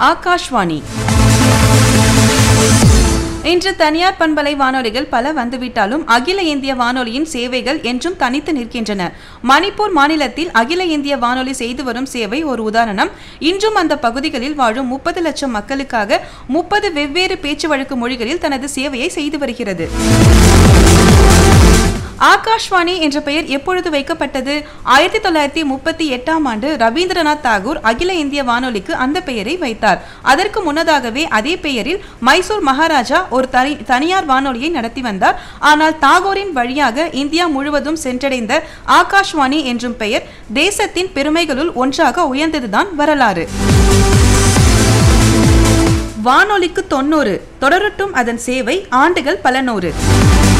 ஆகாஷ்வாணி இன்று தனியார் பண்பலை வானொலிகள் பல வந்துவிட்டாலும் அகில இந்திய வானொலியின் சேவைகள் என்றும் தனித்து நிற்கின்றன மணிப்பூர் மாநிலத்தில் அகில இந்திய வானொலி செய்து வரும் சேவை ஒரு உதாரணம் இன்றும் அந்த பகுதிகளில் வாழும் முப்பது லட்சம் மக்களுக்காக முப்பது வெவ்வேறு பேச்சு வழக்கு மொழிகளில் தனது சேவையை செய்து வருகிறது ஆகாஷ்வாணி என்ற பெயர் எப்பொழுது வைக்கப்பட்டது ஆயிரத்தி தொள்ளாயிரத்தி முப்பத்தி எட்டாம் ஆண்டு ரவீந்திரநாத் தாகூர் அகில இந்திய வானொலிக்கு அந்த பெயரை வைத்தார் அதற்கு முன்னதாகவே அதே பெயரில் மைசூர் மகாராஜா ஒரு தனி தனியார் வானொலியை நடத்தி வந்தார் ஆனால் தாகூரின் வழியாக இந்தியா முழுவதும் சென்றடைந்த ஆகாஷ்வாணி என்றும் பெயர் தேசத்தின் பெருமைகளுள் ஒன்றாக உயர்ந்ததுதான் வரலாறு வானொலிக்கு தொண்ணூறு தொடரட்டும் அதன் சேவை ஆண்டுகள் பல நூறு